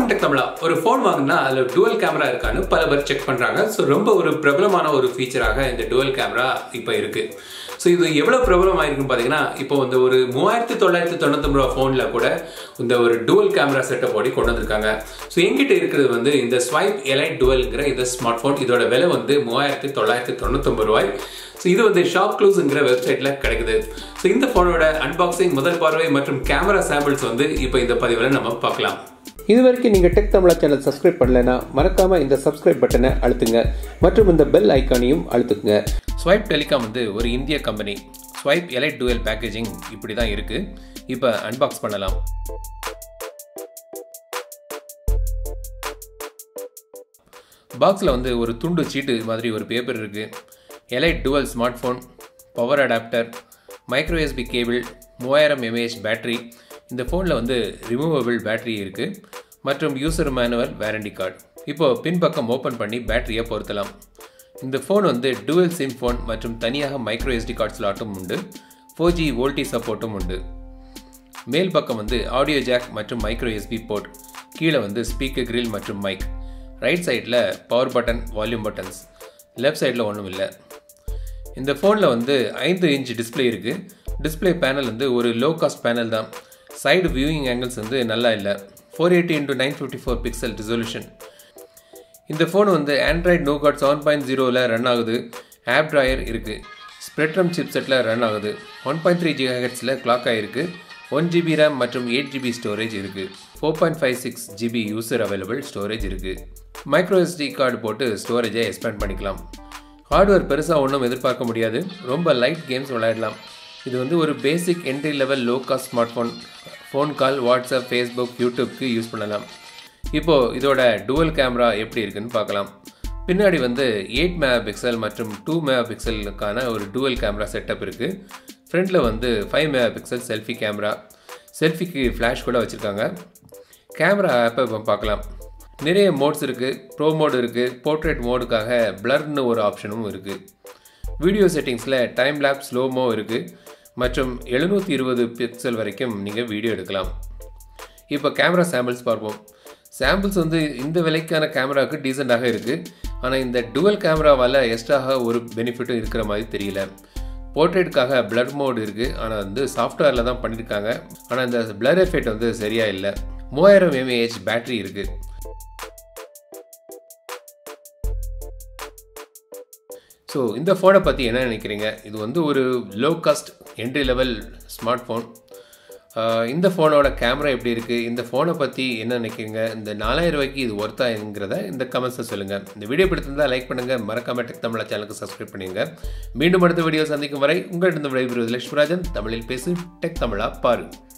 வணக்கம் டெக் தமிழா ஒரு ஃபோன் வாங்கினா அதில் டுவல் கேமரா இருக்கான்னு பல பேர் செக் பண்ணுறாங்க ஸோ ரொம்ப ஒரு பிரபலமான ஒரு ஃபீச்சராக இந்த டுவல் கேமரா இப்போ இருக்குது ஸோ இது எவ்வளோ பிரபலமாக இருக்குன்னு பார்த்தீங்கன்னா இப்போ இந்த ஒரு மூவாயிரத்தி தொள்ளாயிரத்தி தொண்ணூத்தொம்பது ரூபா ஃபோனில் கூட இந்த ஒரு டுவல் கேமரா செட்டப் ஓடி கொண்டு வந்திருக்காங்க ஸோ எங்கிட்ட இருக்கிறது வந்து இந்த ஸ்வைப் எலைட் டுவல்ங்கிற இந்த ஸ்மார்ட் ஃபோன் இதோட விலை வந்து மூவாயிரத்தி தொள்ளாயிரத்தி தொண்ணூத்தொம்பது ரூபாய் ஸோ இது வந்து ஷாப் க்ளூஸுங்கிற வெப்சைட்டில் கிடைக்குது ஸோ இந்த ஃபோனோட அன்பாக்சிங் முதல் பார்வை மற்றும் கேமரா சாம்பிள்ஸ் வந்து இப்போ இந்த பதிவில் நம்ம பார்க்கலாம் இது வரைக்கும் நீங்கள் டெக் தமிழா சேனல் சப்ஸ்கிரைப் பண்ணலைன்னா மறக்காம இந்த சப்ஸ்கிரைப் பட்டனை அழுத்துங்க மற்றும் இந்த பெல் ஐக்கானையும் அழுத்துங்க ஸ்வைப் டெலிகாம் வந்து ஒரு இந்திய company swipe elite dual packaging இப்படி தான் இருக்குது இப்போ அன்பாக்ஸ் பண்ணலாம் பாக்ஸில் வந்து ஒரு துண்டு சீட்டு மாதிரி ஒரு பேப்பர் இருக்குது elite dual smartphone power adapter micro USB cable மூவாயிரம் எம்ஏஹெச் பேட்டரி இந்த ஃபோனில் வந்து ரிமூவபிள் பேட்டரி இருக்குது மற்றும் யூசர் மேனுவல் வேரண்டி கார்டு இப்போது பின்பக்கம் ஓப்பன் பண்ணி பேட்டரியை பொருத்தலாம் இந்த ஃபோன் வந்து டுவல் சிம் ஃபோன் மற்றும் தனியாக மைக்ரோ எஸ்டி கார்ட் ஸ்லாட்டும் உண்டு ஃபோர் ஜி வோல்டி சப்போர்ட்டும் உண்டு மேல் பக்கம் வந்து ஆடியோ ஜாக் மற்றும் மைக்ரோ எஸ்பி போர்ட் கீழே வந்து ஸ்பீக்கர் கிரில் மற்றும் மைக் ரைட் சைடில் power button volume buttons left சைடில் ஒன்றும் இல்லை இந்த ஃபோனில் வந்து ஐந்து இன்ச் டிஸ்பிளே இருக்குது டிஸ்பிளே பேனல் வந்து ஒரு லோ காஸ்ட் பேனல் தான் சைடு வியூயிங் ஆங்கிள்ஸ் வந்து நல்லா இல்லை four eighty into nine fifty four pixel resolution இந்த ஃபோன் வந்து Android Nougat seven point ஜீரோவில் ரன் ஆகுது ஆப் ட்ராயர் இருக்குது ஸ்ப்ரெட்ரம் சிப் செட்டில் ரன் ஆகுது ஒன் பாயிண்ட் த்ரீ ஜிகா ஹெட்ஸில் கிளாக் ஆகிருக்கு ஒன் ஜிபி ரேம் மற்றும் எயிட் ஜிபி ஸ்டோரேஜ் இருக்குது four point five six GB user available storage இருக்குது மைக்ரோ எஸ்டி கார்டு போட்டு ஸ்டோரேஜை எக்ஸ்பேண்ட் பண்ணிக்கலாம் ஹார்ட்வேர் பெருசாக ஒன்றும் எதிர்பார்க்க முடியாது ரொம்ப லைட் கேம்ஸ் விளையாடலாம் இது வந்து ஒரு basic entry level low cost smartphone phone call WhatsApp Facebook யூடியூப்க்கு யூஸ் பண்ணலாம் இப்போது இதோட டுவல் கேமரா எப்படி இருக்குன்னு பார்க்கலாம் பின்னாடி வந்து எயிட் மெகா பிக்சல் மற்றும் டூ மெகா பிக்சலுக்கான ஒரு டுவல் கேமரா செட்டப் இருக்குது ஃப்ரண்ட்டில் வந்து five megapixel selfie camera செல்ஃபிக்கு ஃப்ளாஷ் கூட வச்சுருக்காங்க கேமரா ஆப்பை இப்போ பார்க்கலாம் நிறைய மோட்ஸ் இருக்குது ப்ரோ மோடு இருக்குது போர்ட்ரேட் மோடுக்காக பிளர்னு ஒரு ஆப்ஷனும் இருக்குது வீடியோ செட்டிங்ஸில் டைம் லேப் ஸ்லோமோ இருக்குது மற்றும் எழுநூற்றி இருபது பிக்சல் வரைக்கும் நீங்கள் வீடியோ எடுக்கலாம் இப்போ கேமரா சாம்பிள்ஸ் பார்ப்போம் சாம்பிள்ஸ் வந்து இந்த விலைக்கான கேமராவுக்கு டீசெண்டாக இருக்குது ஆனால் இந்த டுவல் கேமராவால் எக்ஸ்ட்ராக ஒரு பெனிஃபிட்டும் இருக்கிற மாதிரி தெரியல போர்ட்ரேட்டுக்காக பிளர் மோடு இருக்குது ஆனால் வந்து சாஃப்ட்வேரில் தான் பண்ணியிருக்காங்க ஆனால் இந்த பிளர் எஃபெக்ட் வந்து சரியாக இல்லை மூவாயிரம் எம்ஏஹெச் பேட்டரி இருக்குது ஸோ இந்த ஃபோனை பற்றி என்ன நினைக்கிறீங்க இது வந்து ஒரு low cost entry level smart phone இந்த ஃபோனோட கேமரா எப்படி இருக்குது இந்த ஃபோனை பற்றி என்ன நினைக்கிறீங்க இந்த நாலாயிரம் ரூபாய்க்கு இது ஒர்த்தாங்கிறத இந்த கமெண்ட்ஸை சொல்லுங்கள் இந்த வீடியோ பிடித்திருந்தால் லைக் பண்ணுங்கள் மறக்காம டெக் தமிழா சேனலுக்கு சப்ஸ்கிரைப் பண்ணுங்க மீண்டும் அடுத்த வீடியோ சந்திக்கும் வரை உங்களிடம் விடைபெறுவது லட்சுமராஜன் தமிழில் பேசு டெக் தமிழா பாரு